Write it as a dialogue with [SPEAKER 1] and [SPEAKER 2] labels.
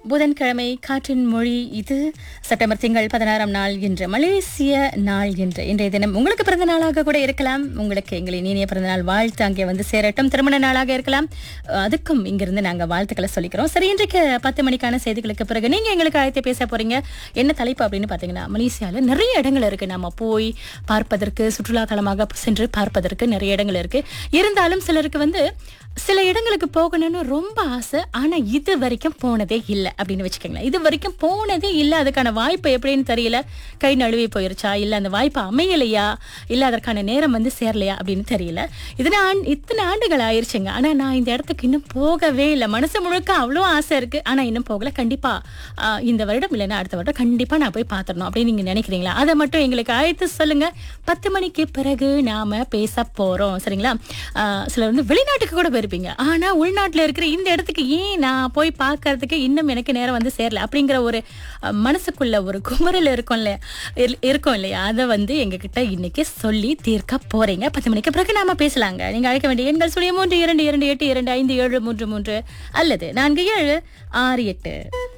[SPEAKER 1] புதன்கிழமை காற்றின் மொழி இது செப்டம்பர் திங்கள் பதினாறாம் நாள் என்று மலேசிய நாள் என்று இன்றைய தினம் உங்களுக்கு பிறந்த நாளாக கூட இருக்கலாம் உங்களுக்கு எங்களின் இனிய பிறந்த நாள் வாழ்த்து அங்கே வந்து சேரட்டும் திருமண நாளாக இருக்கலாம் அஹ், அதுக்கும் இங்கிருந்து நாங்க வாழ்த்துக்களை சொல்லிக்கிறோம் சரி இன்றைக்கு பத்து மணிக்கான செய்திகளுக்கு பிறகு நீங்க எங்களுக்கு அழைத்து பேச போறீங்க என்ன தலைப்பு அப்படின்னு பாத்தீங்கன்னா மலேசியால நிறைய இடங்கள் இருக்கு நம்ம போய் பார்ப்பதற்கு சுற்றுலா தலமாக சென்று பார்ப்பதற்கு நிறைய இடங்கள் இருக்கு இருந்தாலும் சிலருக்கு வந்து சில இடங்களுக்கு போகணும்னு ரொம்ப ஆசை ஆனா இது வரைக்கும் போனதே இல்லை அப்படின்னு வச்சுக்கோங்களேன் இது வரைக்கும் போனதே இல்லை அதுக்கான வாய்ப்பு எப்படின்னு தெரியல கை நழுவி போயிருச்சா இல்ல அந்த வாய்ப்பு அமையலையா இல்ல அதற்கான நேரம் வந்து சேரலையா அப்படின்னு தெரியல இதனை ஆண்- இத்தனை ஆண்டுகள் ஆயிருச்சுங்க ஆனா நான் இந்த இடத்துக்கு இன்னும் போகவே இல்லை மனசு முழுக்க அவ்வளோ ஆசை இருக்கு ஆனா இன்னும் போகல கண்டிப்பா ஆஹ், இந்த வருடம் இல்லைன்னா அடுத்த வருடம் கண்டிப்பா நான் போய் பார்த்துடணும் அப்படின்னு நீங்க நினைக்கிறீங்களா அதை மட்டும் எங்களுக்கு அழைத்து சொல்லுங்க பத்து மணிக்கு பிறகு நாம பேச போறோம் சரிங்களா ஆஹ், சிலர் வந்து வெளிநாட்டுக்கு கூட போயிருப்பீங்க ஆனா உள்நாட்டுல இருக்கிற இந்த இடத்துக்கு ஏன் நான் போய் பார்க்கறதுக்கு இன்னும் எனக்கு நேரம் வந்து சேரல அப்படிங்கிற ஒரு அஹ், மனசுக்குள்ள ஒரு குமரல் இருக்கும் இல்லையா இல்- இருக்கும் இல்லையா அதை வந்து எங்ககிட்ட இன்னைக்கு சொல்லி தீர்க்க போறீங்க பத்து மணிக்கு பிறகு நாம பேசலாங்க நீங்க அழைக்க வேண்டிய எண்கள் சொல்லி மூன்று இரண்டு இரண்டு எட்டு இரண்டு ஐந்து ஏழு மூன்று மூன்று அல்லது நான்கு ஏழு ஆறு எட்டு